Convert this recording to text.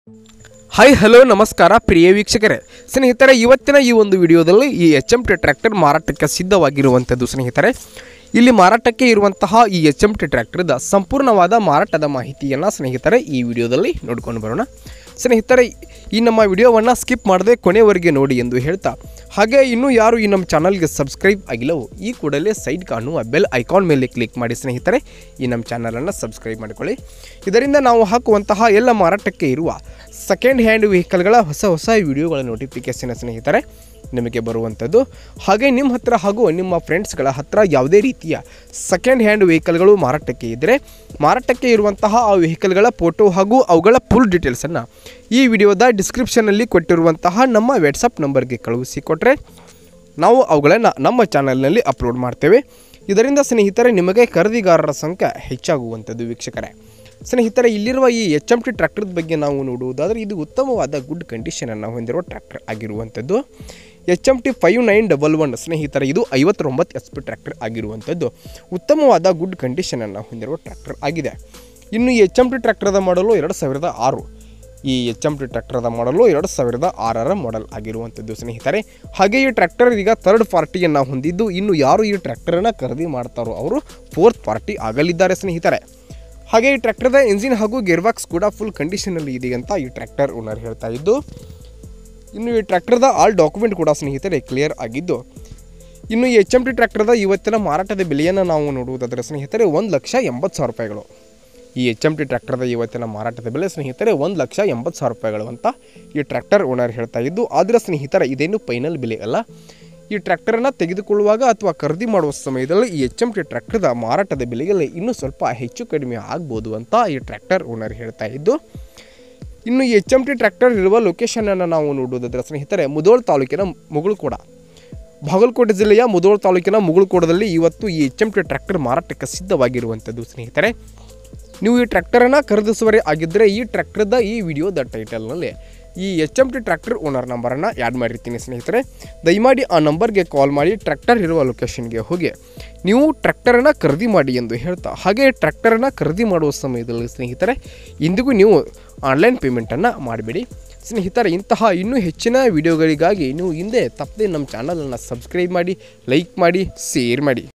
hi hello ನಮಸ್ಕಾರ ಪ್ರಿಯ ವೀಕ್ಷಕರೇ ಸ್ನೇಹಿತರೆ ಇವತ್ತಿನ ಈ ಒಂದು ವಿಡಿಯೋದಲ್ಲಿ ಈ ಎಚ್ ಎಮ್ ಟಿ ಟ್ರ್ಯಾಕ್ಟರ್ ಮಾರಾಟಕ್ಕೆ ಸಿದ್ಧವಾಗಿರುವಂಥದ್ದು ಸ್ನೇಹಿತರೆ ಇಲ್ಲಿ ಮಾರಾಟಕ್ಕೆ ಇರುವಂತಹ ಈ ಎಚ್ ಎಮ್ ಟಿ ಟ್ರ್ಯಾಕ್ಟರ್ದ ಸಂಪೂರ್ಣವಾದ ಮಾರಾಟದ ಮಾಹಿತಿಯನ್ನು ಸ್ನೇಹಿತರೆ ಈ ವಿಡಿಯೋದಲ್ಲಿ ನೋಡ್ಕೊಂಡು ಬರೋಣ ಸ್ನೇಹಿತರೆ ಈ ನಮ್ಮ ವಿಡಿಯೋವನ್ನು ಸ್ಕಿಪ್ ಮಾಡದೆ ಕೊನೆವರೆಗೆ ನೋಡಿ ಎಂದು ಹೇಳ್ತಾ ಹಾಗೆ ಇನ್ನೂ ಯಾರು ಈ ನಮ್ಮ ಚಾನಲ್ಗೆ ಸಬ್ಸ್ಕ್ರೈಬ್ ಆಗಿಲ್ಲವೋ ಈ ಕೂಡಲೇ ಸೈಡ್ ಕಾಣುವ ಬೆಲ್ ಐಕಾನ್ ಮೇಲೆ ಕ್ಲಿಕ್ ಮಾಡಿ ಸ್ನೇಹಿತರೆ ಈ ನಮ್ಮ ಚಾನಲನ್ನು ಸಬ್ಸ್ಕ್ರೈಬ್ ಮಾಡಿಕೊಳ್ಳಿ ಇದರಿಂದ ನಾವು ಹಾಕುವಂತಹ ಎಲ್ಲ ಮಾರಾಟಕ್ಕೆ ಇರುವ ಸೆಕೆಂಡ್ ಹ್ಯಾಂಡ್ ವೆಹಿಕಲ್ಗಳ ಹೊಸ ಹೊಸ ವಿಡಿಯೋಗಳ ನೋಟಿಫಿಕೇಷನ್ ಸ್ನೇಹಿತರೆ ನಿಮಗೆ ಬರುವಂಥದ್ದು ಹಾಗೆ ನಿಮ್ಮ ಹತ್ರ ಹಾಗೂ ನಿಮ್ಮ ಫ್ರೆಂಡ್ಸ್ಗಳ ಹತ್ರ ಯಾವುದೇ ರೀತಿಯ ಸೆಕೆಂಡ್ ಹ್ಯಾಂಡ್ ವೆಹಿಕಲ್ಗಳು ಮಾರಾಟಕ್ಕೆ ಇದ್ದರೆ ಮಾರಾಟಕ್ಕೆ ಇರುವಂತಹ ಆ ವೆಹಿಕಲ್ಗಳ ಫೋಟೋ ಹಾಗೂ ಅವುಗಳ ಫುಲ್ ಡೀಟೇಲ್ಸನ್ನು ಈ ವಿಡಿಯೋದ ಡಿಸ್ಕ್ರಿಪ್ಷನಲ್ಲಿ ಕೊಟ್ಟಿರುವಂತಹ ನಮ್ಮ ವಾಟ್ಸಪ್ ನಂಬರ್ಗೆ ಕಳುಹಿಸಿಕೊಟ್ರೆ ನಾವು ಅವುಗಳನ್ನು ನಮ್ಮ ಚಾನಲ್ನಲ್ಲಿ ಅಪ್ಲೋಡ್ ಮಾಡ್ತೇವೆ ಇದರಿಂದ ಸ್ನೇಹಿತರೆ ನಿಮಗೆ ಖರೀದಿಗಾರರ ಸಂಖ್ಯೆ ಹೆಚ್ಚಾಗುವಂಥದ್ದು ವೀಕ್ಷಕರೇ ಸ್ನೇಹಿತರೆ ಇಲ್ಲಿರುವ ಈ ಎಚ್ ಎಮ್ ಟಿ ಟ್ರ್ಯಾಕ್ಟರ್ದ ಬಗ್ಗೆ ನಾವು ನೋಡುವುದಾದರೆ ಇದು ಉತ್ತಮವಾದ ಗುಡ್ ಕಂಡೀಷನನ್ನು ಹೊಂದಿರುವ ಟ್ರ್ಯಾಕ್ಟರ್ ಆಗಿರುವಂಥದ್ದು H M T five nine double one ಸ್ನೇಹಿತರೆ ಇದು ಐವತ್ತೊಂಬತ್ತು ಎಸ್ ಪಿ ಟ್ರ್ಯಾಕ್ಟರ್ ಆಗಿರುವಂಥದ್ದು ಉತ್ತಮವಾದ ಗುಡ್ ಕಂಡೀಷನನ್ನು ಹೊಂದಿರುವ ಟ್ರ್ಯಾಕ್ಟರ್ ಆಗಿದೆ ಇನ್ನು ಈ ಎಚ್ ಎಮ್ ಟಿ ಟ್ರ್ಯಾಕ್ಟರ್ದ ಮಾಡಲು ಎರಡು ಸಾವಿರದ ಆರು ಈ ಎಚ್ ಎಮ್ ಟಿ ಟ್ರ್ಯಾಕ್ಟರ್ದ ಮಾಡಲು ಎರಡು ಸಾವಿರದ ಆರರ ಮಾಡೆಲ್ ಆಗಿರುವಂಥದ್ದು ಸ್ನೇಹಿತರೆ ಹಾಗೆ ಈ ಟ್ರ್ಯಾಕ್ಟರ್ ಈಗ ಥರ್ಡ್ ಪಾರ್ಟಿಯನ್ನು ಹೊಂದಿದ್ದು ಇನ್ನು ಯಾರು ಈ ಟ್ರ್ಯಾಕ್ಟರನ್ನು ಖರೀದಿ ಮಾಡ್ತಾರೋ ಅವರು ಫೋರ್ತ್ ಪಾರ್ಟಿ ಆಗಲಿದ್ದಾರೆ ಸ್ನೇಹಿತರೆ ಹಾಗೆ ಈ ಟ್ರ್ಯಾಕ್ಟರ್ದ ಇಂಜಿನ್ ಹಾಗೂ ಗೇರ್ಬಾಕ್ಸ್ ಕೂಡ ಫುಲ್ ಕಂಡೀಷನಲ್ಲಿ ಇದೆ ಅಂತ ಈ ಟ್ರ್ಯಾಕ್ಟರ್ ಓನರ್ ಹೇಳ್ತಾ ಇದ್ದು ಇನ್ನು ಈ ಟ್ರ್ಯಾಕ್ಟರ್ದ ಆಲ್ ಡಾಕ್ಯುಮೆಂಟ್ ಕೂಡ ಸ್ನೇಹಿತರೆ ಕ್ಲಿಯರ್ ಆಗಿದ್ದು ಇನ್ನು ಈ ಎಚ್ ಎಮ್ ಟಿ ಟ್ರ್ಯಾಕ್ಟರ್ದ ಇವತ್ತಿನ ಮಾರಾಟದ ಬೆಲೆಯನ್ನು ನಾವು ನೋಡುವುದಾದರೆ ಸ್ನೇಹಿತರೆ ಒಂದು ಲಕ್ಷ ಎಂಬತ್ತು ಸಾವಿರ ರೂಪಾಯಿಗಳು ಈ ಎಚ್ ಎಮ್ ಟಿ ಟ್ರ್ಯಾಕ್ಟರ್ದ ಇವತ್ತಿನ ಮಾರಾಟದ ಬೆಲೆ ಸ್ನೇಹಿತರೆ ಒಂದು ಲಕ್ಷ ಎಂಬತ್ತು ಸಾವಿರ ರೂಪಾಯಿಗಳು ಅಂತ ಈ ಟ್ರ್ಯಾಕ್ಟರ್ ಓನರ್ ಹೇಳ್ತಾ ಇದ್ದು ಆದರೆ ಸ್ನೇಹಿತರೆ ಇದೇನು ಫೈನಲ್ ಬೆಲೆ ಅಲ್ಲ ಈ ಟ್ರ್ಯಾಕ್ಟರನ್ನು ತೆಗೆದುಕೊಳ್ಳುವಾಗ ಅಥವಾ ಖರೀದಿ ಮಾಡುವ ಸಮಯದಲ್ಲಿ ಈ ಎಚ್ ಎಮ್ ಟಿ ಟ್ರ್ಯಾಕ್ಟರ್ದ ಮಾರಾಟದ ಬೆಲೆಯಲ್ಲಿ ಇನ್ನೂ ಸ್ವಲ್ಪ ಹೆಚ್ಚು ಕಡಿಮೆ ಆಗ್ಬೋದು ಅಂತ ಈ ಟ್ರ್ಯಾಕ್ಟರ್ ಓನರ್ ಹೇಳ್ತಾ ಇದ್ದು ಇನ್ನು ಈ ಎಚ್ ಎಮ್ ಟಿ ಟ್ರ್ಯಾಕ್ಟರ್ ಇರುವ ಲೊಕೇಶನನ್ನು ನಾವು ನೋಡುವುದಾದರೆ ಸ್ನೇಹಿತರೆ ಮುದೋಳ್ ತಾಲೂಕಿನ ಮುಗುಳ್ಕೋಡ ಬಾಗಲಕೋಟೆ ಜಿಲ್ಲೆಯ ಮುದೋಳ್ ತಾಲೂಕಿನ ಮುಗುಳ್ಕೋಡದಲ್ಲಿ ಇವತ್ತು ಈ ಎಚ್ ಎಮ್ ಟಿ ಟ್ರ್ಯಾಕ್ಟರ್ ಮಾರಾಟಕ್ಕೆ ಸಿದ್ಧವಾಗಿರುವಂಥದ್ದು ಸ್ನೇಹಿತರೆ ನೀವು ಈ ಟ್ರ್ಯಾಕ್ಟರನ್ನು ಖರೀದಿಸುವರೇ ಆಗಿದ್ದರೆ ಈ ಟ್ರ್ಯಾಕ್ಟರ್ದ ಈ ವಿಡಿಯೋದ ಟೈಟಲ್ನಲ್ಲಿ ಈ H M T tractor owner ನಂಬರನ್ನು ಆ್ಯಡ್ ಮಾಡಿರ್ತೀನಿ ಸ್ನೇಹಿತರೆ ದಯಮಾಡಿ ಆ ನಂಬರ್ಗೆ ಕಾಲ್ ಮಾಡಿ ಟ್ರ್ಯಾಕ್ಟರ್ ಇರುವ ಲೊಕೇಶನ್ಗೆ ಹೋಗಿ ನೀವು ಟ್ರ್ಯಾಕ್ಟರನ್ನು ಖರೀದಿ ಮಾಡಿ ಎಂದು ಹೇಳ್ತಾ ಹಾಗೆ ಟ್ರ್ಯಾಕ್ಟರನ್ನು ಖರೀದಿ ಮಾಡುವ ಸಮಯದಲ್ಲಿ ಸ್ನೇಹಿತರೆ ಇಂದಿಗೂ ನೀವು ಆನ್ಲೈನ್ ಪೇಮೆಂಟನ್ನು ಮಾಡಬೇಡಿ ಸ್ನೇಹಿತರೆ ಇಂತಹ ಇನ್ನೂ ಹೆಚ್ಚಿನ ವಿಡಿಯೋಗಳಿಗಾಗಿ ನೀವು ಹಿಂದೆ ತಪ್ಪದೆ ನಮ್ಮ ಚಾನಲನ್ನು ಸಬ್ಸ್ಕ್ರೈಬ್ ಮಾಡಿ ಲೈಕ್ ಮಾಡಿ ಶೇರ್ ಮಾಡಿ